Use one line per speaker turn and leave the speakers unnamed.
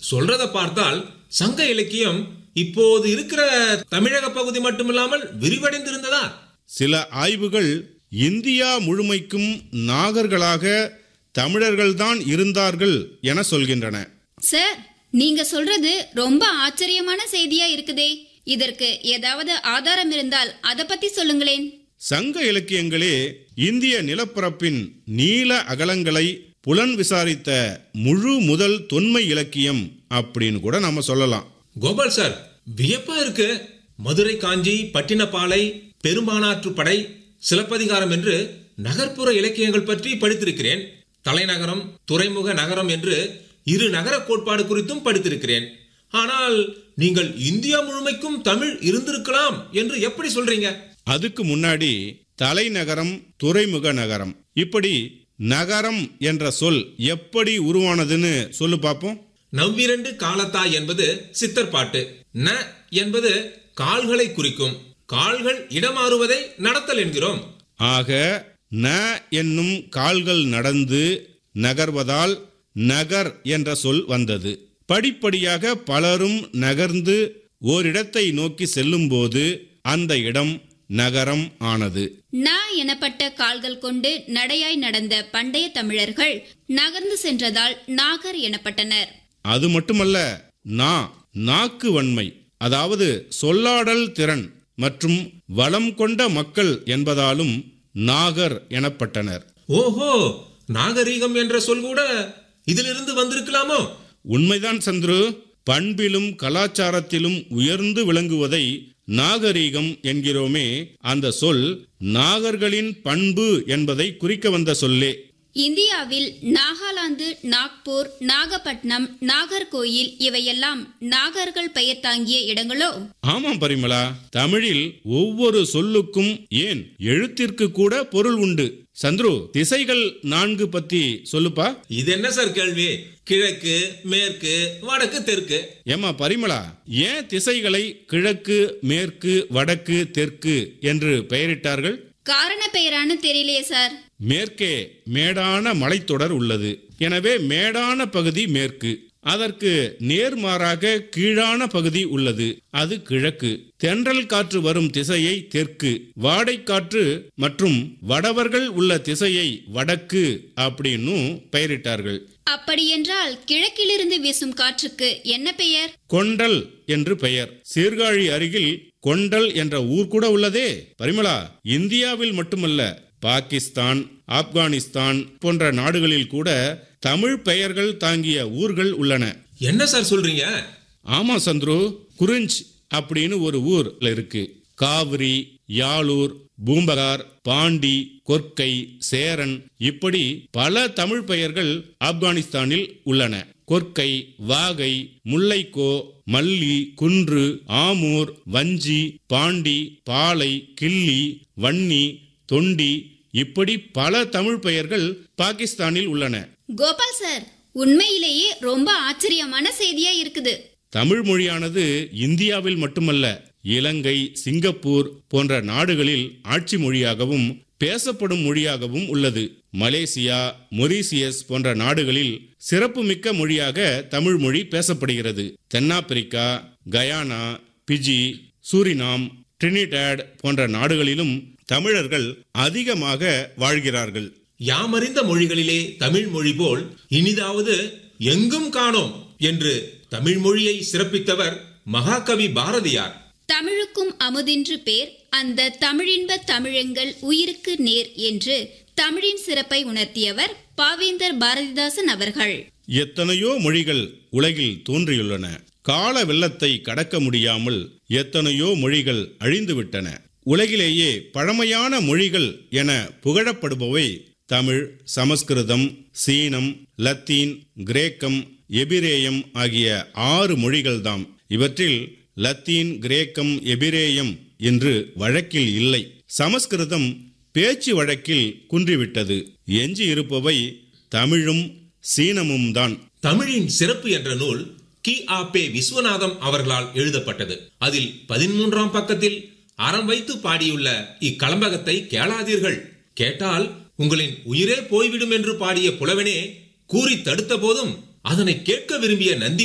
சொல்றத பார்த்தால் சங்க இலக்கியம் இப்போது இருக்கிற தமிழக பகுதி மட்டுமில்லாமல் விரிவடைந்திருந்ததா
சில ஆய்வுகள் இந்தியா முழுமைக்கும் நாகர்களாக தமிழர்கள்தான் இருந்தார்கள் என சொல்கின்றன
சார் நீங்க சொல்றது ரொம்ப ஆச்சரியமான செய்தியா இருக்குதே இதற்கு ஏதாவது ஆதாரம் இருந்தால் அத பத்தி சொல்லுங்களேன்
சங்க இலக்கியங்களே இந்திய நிலப்பரப்பின் நீள அகலங்களை புலன் விசாரித்த முழு முதல் தொன்மை இலக்கியம் அப்படின்னு கூட நம்ம சொல்லலாம்
கோபால் சார் வியப்பா இருக்கு மதுரை காஞ்சி பட்டினப்பாலை பெரும்பானாற்று படை சிலப்பதிகாரம் என்று நகர்ப்புற இலக்கியங்கள் பற்றி படித்திருக்கிறேன் தலைநகரம் துறைமுக நகரம் என்று இரு நகர கோட்பாடு குறித்தும் படித்திருக்கிறேன் ஆனால் நீங்கள் இந்தியா முழுமைக்கும் தமிழ் இருந்திருக்கலாம் என்று எப்படி சொல்றீங்க
அதுக்கு முன்னாடி தலைநகரம் துறைமுக நகரம் இப்படி நகரம் என்ற சொல் எப்படி உருவானதுன்னு சொல்லு பார்ப்போம்
நவ்விரண்டு காலத்தா என்பது சித்தர் பாட்டு ந என்பது கால்களை குறிக்கும் கால்கள் இடமாறுவதை நடத்தல் என்கிறோம்
ஆக ந என்னும் கால்கள் நடந்து நகர்வதால் நகர் என்ற சொல் வந்தது படிப்படியாக பலரும் நகர்ந்து ஓரிடத்தை நோக்கி செல்லும்போது அந்த இடம் நகரம் ஆனது
ந எனப்பட்ட கால்கள் கொண்டு நடையாய் நடந்த பண்டைய தமிழர்கள் நகர்ந்து சென்றதால் நாகர் எனப்பட்டனர்
அது மட்டுமல்ல நா நாக்கு வன்மை அதாவது சொல்லாடல் திறன் மற்றும் வளம் கொண்ட மக்கள் என்பதாலும் நாகர் எனப்பட்டனர்
ஓஹோ நாகரீகம் என்ற சொல் கூட இதிலிருந்து வந்திருக்கலாமோ
உண்மைதான் சந்துரு பண்பிலும் கலாச்சாரத்திலும் உயர்ந்து விளங்குவதை நாகரீகம் என்கிறோமே அந்த சொல் நாகர்களின் பண்பு என்பதை குறிக்க வந்த சொல்லே
இந்தியாவில் நாகாலாந்து நாக்பூர் நாகப்பட்டினம் நாகர்கோயில் இவையெல்லாம் நாகர்கள் பெயர் தாங்கிய இடங்களோ
ஆமாம் பரிமளா தமிழில் ஒவ்வொரு சொல்லுக்கும் ஏன் எழுத்திற்கு கூட பொருள் உண்டு சந்துரு திசைகள் நான்கு பத்தி சொல்லுப்பா
இது என்ன சார் கேள்வி கிழக்கு மேற்கு வடக்கு தெற்கு
ஏமா பரிமளா ஏன் திசைகளை கிழக்கு மேற்கு வடக்கு தெற்கு என்று பெயரிட்டார்கள்
காரண பெயரானு தெரியலையே சார்
மேற்கே மேடான மலைத்தொடர் உள்ளது எனவே மேடான பகுதி மேற்கு அதற்கு நேர்மாறாக கீழான பகுதி உள்ளது அது கிழக்கு தென்றல் காற்று வரும் திசையை தெற்கு வாடைக்காற்று மற்றும் வடவர்கள் உள்ள திசையை வடக்கு அப்படின்னும் பெயரிட்டார்கள்
அப்படியென்றால் கிழக்கிலிருந்து வீசும் காற்றுக்கு என்ன பெயர்
கொண்டல் என்று பெயர் சீர்காழி அருகில் கொண்டல் என்ற ஊர் கூட உள்ளதே பரிமளா இந்தியாவில் மட்டுமல்ல பாகிஸ்தான் ஆப்கானிஸ்தான் போன்ற நாடுகளில் கூட தமிழ் பெயர்கள் தாங்கிய ஊர்கள் உள்ளன
என்ன சார் சொல்றீங்க
ஆமா சந்துரு குறிஞ்ச் அப்படின்னு ஒரு ஊர் இருக்கு காவிரி யாழூர் பூம்பகார் பாண்டி கொர்க்கை சேரன் இப்படி பல தமிழ் பெயர்கள் ஆப்கானிஸ்தானில் உள்ளன கொர்க்கை வாகை முல்லைக்கோ மல்லி குன்று ஆமூர் வஞ்சி பாண்டி பாலை கிள்ளி வன்னி தொண்டி இப்படி பல தமிழ் பெயர்கள் பாகிஸ்தானில் உள்ளன
கோபால் சார் உண்மையிலேயே ரொம்ப ஆச்சரியமான செய்தியா இருக்குது
தமிழ் மொழியானது இந்தியாவில் மட்டுமல்ல இலங்கை சிங்கப்பூர் போன்ற நாடுகளில் ஆட்சி மொழியாகவும் பேசப்படும் மொழியாகவும் உள்ளது மலேசியா மொரீசியஸ் போன்ற நாடுகளில் சிறப்புமிக்க மொழியாக தமிழ் மொழி பேசப்படுகிறது தென்னாப்பிரிக்கா கயானா பிஜி சூரினாம் ட்ரினிடாட் போன்ற நாடுகளிலும் தமிழர்கள் அதிகமாக வாழ்கிறார்கள்
யாமறிந்த மொழிகளிலே தமிழ் மொழி போல் இனிதாவது எங்கும் காணோம் என்று தமிழ் மொழியை சிறப்பித்தவர் மகாகவி பாரதியார்
தமிழுக்கும் அமுதென்று பேர் அந்த தமிழின்ப தமிழெங்கள் உயிருக்கு நேர் என்று தமிழின் சிறப்பை உணர்த்தியவர் பாவேந்தர் பாரதிதாசன் அவர்கள்
எத்தனையோ மொழிகள் உலகில் தோன்றியுள்ளன கால வெள்ளத்தை கடக்க முடியாமல் எத்தனையோ மொழிகள் அழிந்துவிட்டன உலகிலேயே பழமையான மொழிகள் என புகழப்படுபவை தமிழ் சமஸ்கிருதம் சீனம் லத்தீன் கிரேக்கம் எபிரேயம் ஆகிய ஆறு மொழிகள்தாம் இவற்றில் லத்தீன் கிரேக்கம் எபிரேயம் என்று வழக்கில் இல்லை சமஸ்கிருதம் பேச்சு வழக்கில் குன்றிவிட்டது எஞ்சி இருப்பவை தமிழும் சீனமும் தான்
தமிழின் சிறப்பு என்ற நூல் கி ஆ பே விஸ்வநாதம் அவர்களால் எழுதப்பட்டது அதில் பதிமூன்றாம் பக்கத்தில் அறம் வைத்து பாடியுள்ள இக்களம்பகத்தை கேளாதீர்கள் கேட்டால் உங்களின் உயிரே போய்விடும் என்று பாடிய புலவனே கூறி தடுத்த போதும் அதனை கேட்க விரும்பிய நந்தி